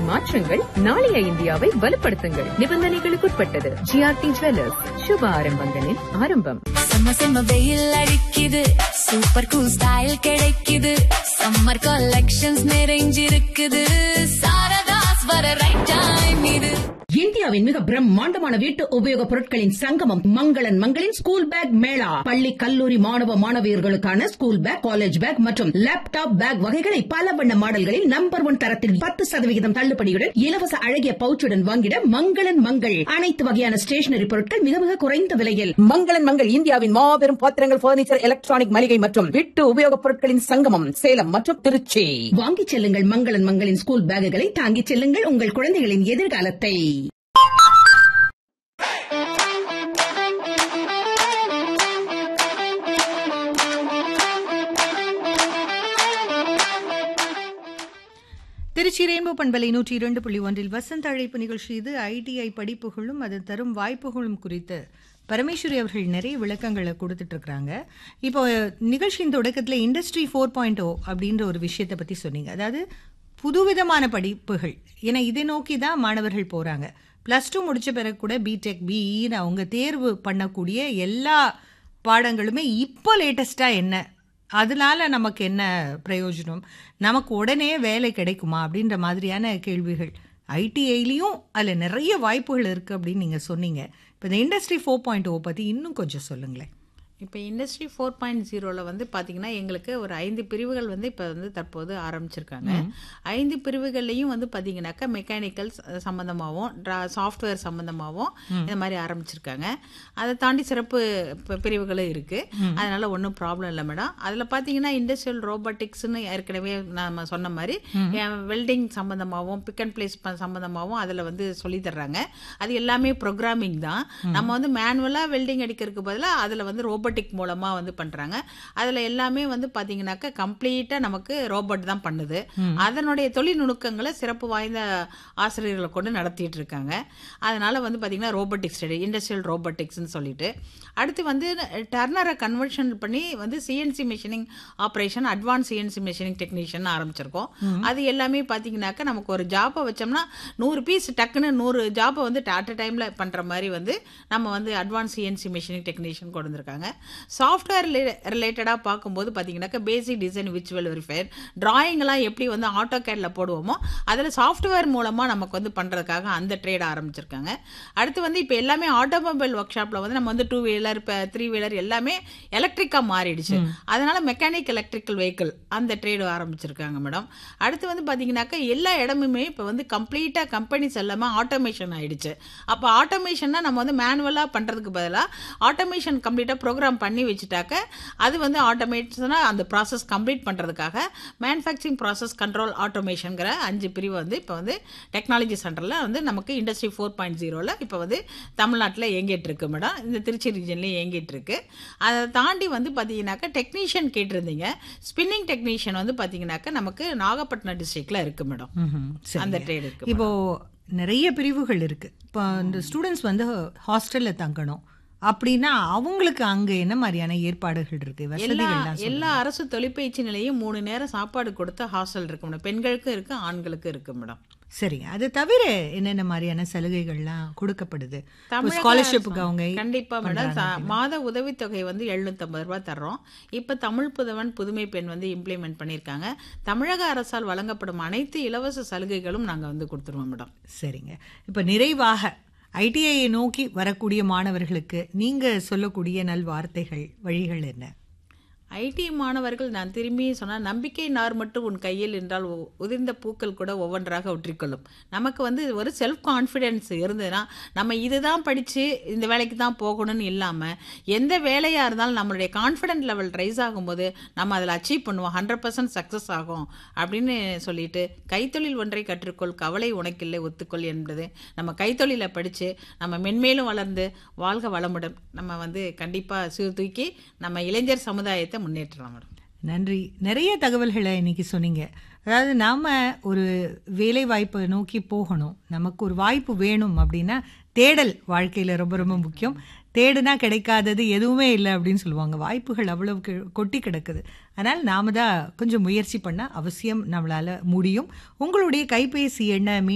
மாற்றங்கள் நாளைய இந்தியாவை வலுப்படுத்துங்கள் நிபந்தனைகளுக்குட்பட்டது ஜிஆர்டி ஜுவல்லர்ஸ் சுப ஆரம்பங்களின் ஆரம்பம் செம்ம செம்ம வெயில் அடிக்குது சூப்பர் கூல் ஸ்டைல் கிடைக்குது சம்மர் கலெக்ஷன்ஸ் நிறைஞ்சிருக்குது சாரதாஸ் வர ரைட் டைம் இது இந்தியாவின் மிக பிரம்மாண்டமான வீட்டு உபயோகப் பொருட்களின் சங்கமம் மங்களன் மங்களின் ஸ்கூல் பேக் மேளா பள்ளி கல்லூரி மாணவ மாணவியர்களுக்கான ஸ்கூல் பேக் காலேஜ் பேக் மற்றும் லேப்டாப் பேக் வகைகளை பல வண்ண மாடல்களில் நம்பர் ஒன் தரத்தில் பத்து சதவிகிதம் தள்ளுபடியுடன் இலவச அழகிய பவுச்சுடன் வாங்கிட மங்களன் மங்கள் அனைத்து வகையான ஸ்டேஷனரி பொருட்கள் மிக மிக குறைந்த விலையில் மங்களன் மங்கள் இந்தியாவின் மாபெரும் பாத்திரங்கள் பர்னிச்சர் எலக்ட்ரானிக் மளிகை மற்றும் வீட்டு உபயோகப் பொருட்களின் சங்கமம் சேலம் மற்றும் திருச்சி வாங்கிச் செல்லுங்கள் மங்களன் மங்களின் ஸ்கூல் பேக்குகளை தாங்கிச் செல்லுங்கள் உங்கள் குழந்தைகளின் எதிர்காலத்தை திருச்சி ரெயின்போ பண்பலை நூற்றி இரண்டு புள்ளி ஒன்றில் வசந்த அழைப்பு நிகழ்ச்சி இது ஐடிஐ படிப்புகளும் அது தரும் வாய்ப்புகளும் குறித்து பரமேஸ்வரி அவர்கள் நிறைய விளக்கங்களை கொடுத்துட்டு இருக்கிறாங்க இப்போ நிகழ்ச்சியின் தொடக்கத்தில் இண்டஸ்ட்ரி ஃபோர் பாயிண்ட் ஓ அப்படின்ற ஒரு விஷயத்தை பற்றி சொன்னீங்க அதாவது புதுவிதமான படிப்புகள் ஏன்னா இதை நோக்கி தான் மாணவர்கள் போகிறாங்க ப்ளஸ் டூ முடித்த பிறகு கூட பிடெக் பிஇன்னு அவங்க தேர்வு பண்ணக்கூடிய எல்லா பாடங்களுமே இப்போ லேட்டஸ்ட்டாக என்ன அதனால நமக்கு என்ன பிரயோஜனம் நமக்கு உடனே வேலை கிடைக்குமா அப்படின்ற மாதிரியான கேள்விகள் ஐடிஐலையும் அதில் நிறைய வாய்ப்புகள் இருக்குது அப்படின்னு நீங்கள் சொன்னீங்க இப்போ இந்த இண்டஸ்ட்ரி ஃபோர் பாயிண்ட் ஓ பற்றி இன்னும் கொஞ்சம் சொல்லுங்களேன் இப்போ இண்டஸ்ட்ரி ஃபோர் பாயிண்ட் ஜீரோவில் வந்து பார்த்தீங்கன்னா எங்களுக்கு ஒரு ஐந்து பிரிவுகள் வந்து இப்போ வந்து தற்போது ஆரம்பிச்சிருக்காங்க ஐந்து பிரிவுகள்லையும் வந்து பார்த்தீங்கன்னாக்கா மெக்கானிக்கல் சம்மந்தமாகவும் சாஃப்ட்வேர் சம்மந்தமாகவும் இந்த மாதிரி ஆரம்பிச்சிருக்காங்க அதை தாண்டி சிறப்பு ப- பிரிவுகளும் இருக்குது அதனால ஒன்றும் ப்ராப்ளம் இல்லை மேடம் அதில் பார்த்தீங்கன்னா இண்டஸ்ட்ரியல் ரோபோட்டிக்ஸ்னு ஏற்கனவே நம்ம சொன்ன மாதிரி வெல்டிங் சம்மந்தமாகவும் பிக் அண்ட் பிளேஸ் சம்மந்தமாகவும் அதில் வந்து சொல்லி தர்றாங்க அது எல்லாமே ப்ரோக்ராமிங் தான் நம்ம வந்து மேனுவலாக வெல்டிங் அடிக்கிறதுக்கு பதிலாக அதில் வந்து ரோபோட்டிக் மூலமாக வந்து பண்ணுறாங்க அதில் எல்லாமே வந்து பார்த்தீங்கன்னாக்கா கம்ப்ளீட்டாக நமக்கு ரோபோட் தான் பண்ணுது அதனுடைய தொழில் நுணுக்கங்களை சிறப்பு வாய்ந்த ஆசிரியர்களை கொண்டு நடத்திட்டு இருக்காங்க அதனால வந்து பார்த்தீங்கன்னா ரோபோட்டிக் ஸ்டடி இண்டஸ்ட்ரியல் ரோபோட்டிக்ஸ்னு சொல்லிட்டு அடுத்து வந்து டர்னரை கன்வர்ஷன் பண்ணி வந்து CNC machining operation advance CNC machining technician ஆரம்பிச்சிருக்கோம் அது எல்லாமே பார்த்தீங்கன்னாக்கா நமக்கு ஒரு ஜாப்பை வச்சோம்னா நூறு பீஸ் டக்குன்னு நூறு ஜாப்பை வந்து அட் டைமில் பண்ணுற மாதிரி வந்து நம்ம வந்து அட்வான்ஸ் சிஎன்சி மிஷினிங் டெக்னீஷியன் கொண்டு வந்திருக்காங்க சாஃப்ட்வேர் ரிலேட்டடாக பார்க்கும்போது பார்த்தீங்கன்னாக்கா பேசிக் டிசைன் விச்சுவல் வெரிஃபயர் டிராயிங்லாம் எப்படி வந்து ஆட்டோ கேடில் போடுவோமோ அதில் சாஃப்ட்வேர் மூலமாக நமக்கு வந்து பண்ணுறதுக்காக அந்த ட்ரேட் ஆரம்பிச்சிருக்காங்க அடுத்து வந்து இப்போ எல்லாமே ஆட்டோமொபைல் ஒர்க் ஷாப்பில் வந்து நம்ம வந்து டூ வீலர் இப்போ த்ரீ வீலர் எல்லாமே எலக்ட்ரிக்காக மாறிடுச்சு அதனால மெக்கானிக் எலக்ட்ரிக்கல் வெஹிக்கிள் அந்த ட்ரேடு ஆரம்பிச்சிருக்காங்க மேடம் அடுத்து வந்து பார்த்தீங்கன்னாக்கா எல்லா இடமுமே இப்போ வந்து கம்ப்ளீட்டாக கம்பெனிஸ் எல்லாமே ஆட்டோமேஷன் ஆயிடுச்சு அப்போ ஆட்டோமேஷன்னா நம்ம வந்து மேனுவலாக பண்ணுறதுக்கு பதிலாக ஆட்டோமேஷன் கம்ப்ளீட்டாக ப்ரோக்ராம் பண்ணி வச்சுட்டாக்க அது வந்து ஆட்டோமேஷனாக அந்த ப்ராசஸ் கம்ப்ளீட் பண்ணுறதுக்காக மேனுஃபேக்சரிங் ப்ராசஸ் கண்ட்ரோல் ஆட்டோமேஷனுங்கிற அஞ்சு பிரிவு வந்து இப்போ வந்து டெக்னாலஜி சென்டரில் வந்து நமக்கு இண்டஸ்ட்ரி ஃபோர் பாயிண்ட் ஜீரோவில் இப்போ வந்து தமிழ்நாட்டில் இயங்கிட்டு இருக்கு மேடம் இந்த திருச்சி ரீஜன்லேயும் இயங்கிட்டு இருக்கு அதை தாண்டி வந்து பார்த்தீங்கன்னாக்கா டெக்னீஷியன் கேட்டிருந்தீங்க ஸ்பின்னிங் டெக்னீஷியன் வந்து பார்த்தீங்கன்னாக்கா நமக்கு நாகப்பட்டினம் டிஸ்ட்ரிக்டில் இருக்கு மேடம் சரி. அந்த ட்ரேட் இருக்கு இப்போ நிறைய பிரிவுகள் இருக்கு இப்போ இந்த ஸ்டூடெண்ட்ஸ் வந்து ஹாஸ்டல்ல தங்கணும் அப்படின்னா அவங்களுக்கு அங்க என்ன மாதிரியான ஏற்பாடுகள் இருக்கு எல்லா வசதிகள்லாம் எல்லா அரசு தொழிற்பயிற்சி நிலையும் மூணு நேரம் சாப்பாடு கொடுத்த ஹாஸ்டல் இருக்கு மேடம் பெண்களுக்கும் இருக்கு ஆண்களுக்கும் இருக்கு மேடம் சரிங்க அது தவிர என்னென்ன மாதிரியான சலுகைகள்லாம் கொடுக்கப்படுது தமிழக ஸ்காலர்ஷிப்புக்கு அரசு- அவங்க கண்டிப்பா மேடம் பண்றாங்க சா- மாத உதவித்தொகை வந்து 750 ரூபாய் தர்றோம் இப்ப தமிழ் புதவன் புதுமை பெண் வந்து இம்ப்ளிமெண்ட் பண்ணியிருக்காங்க தமிழக அரசால் வழங்கப்படும் அனைத்து இலவச சலுகைகளும் நாங்க வந்து கொடுத்துருவோம் மேடம் சரிங்க இப்போ நிறைவாக ஐடிஐயை நோக்கி வரக்கூடிய மாணவர்களுக்கு நீங்க சொல்லக்கூடிய நல்வார்த்தைகள் வழிகள் என்ன ஐடி மாணவர்கள் நான் திரும்பி சொன்னால் நம்பிக்கை நார் மட்டும் உன் கையில் என்றால் உ- உதிர்ந்த பூக்கள் கூட ஒவ்வொன்றாக ஒற்றிக்கொள்ளும் நமக்கு வந்து ஒரு செல்ஃப் கான்ஃபிடென்ஸ் இருந்ததுன்னா நம்ம இதுதான் படித்து இந்த வேலைக்கு தான் போகணும்னு இல்லாமல் எந்த வேலையாக இருந்தாலும் நம்மளுடைய கான்ஃபிடென்ட் லெவல் ரைஸ் ஆகும்போது நம்ம அதில் அச்சீவ் பண்ணுவோம் ஹண்ட்ரட் பர்சன்ட் சக்ஸஸ் ஆகும் அப்படின்னு சொல்லிட்டு கைத்தொழில் ஒன்றை கற்றுக்கொள் கவலை உனக்கில்லை ஒத்துக்கொள் என்பது நம்ம கைத்தொழிலை படித்து நம்ம மென்மேலும் வளர்ந்து வாழ்க வளமுடன் நம்ம வந்து கண்டிப்பாக சீர்தூக்கி நம்ம இளைஞர் சமுதாயத்தை முன்னேற்றலாம் மேடம் நன்றி நிறைய தகவல்களை இன்னைக்கு சொன்னீங்க அதாவது நாம ஒரு வேலை வாய்ப்பை நோக்கி போகணும் நமக்கு ஒரு வாய்ப்பு வேணும் அப்படின்னா தேடல் வாழ்க்கையில ரொம்ப ரொம்ப முக்கியம் தேடுனா கிடைக்காதது எதுவுமே இல்லை அப்படின்னு சொல்லுவாங்க வாய்ப்புகள் அவ்வளவு கி- கொட்டி கிடக்குது அதனால் நாம தான் கொஞ்சம் முயற்சி பண்ணால் அவசியம் நம்மளால முடியும் உங்களுடைய கைபேசி எண்ணை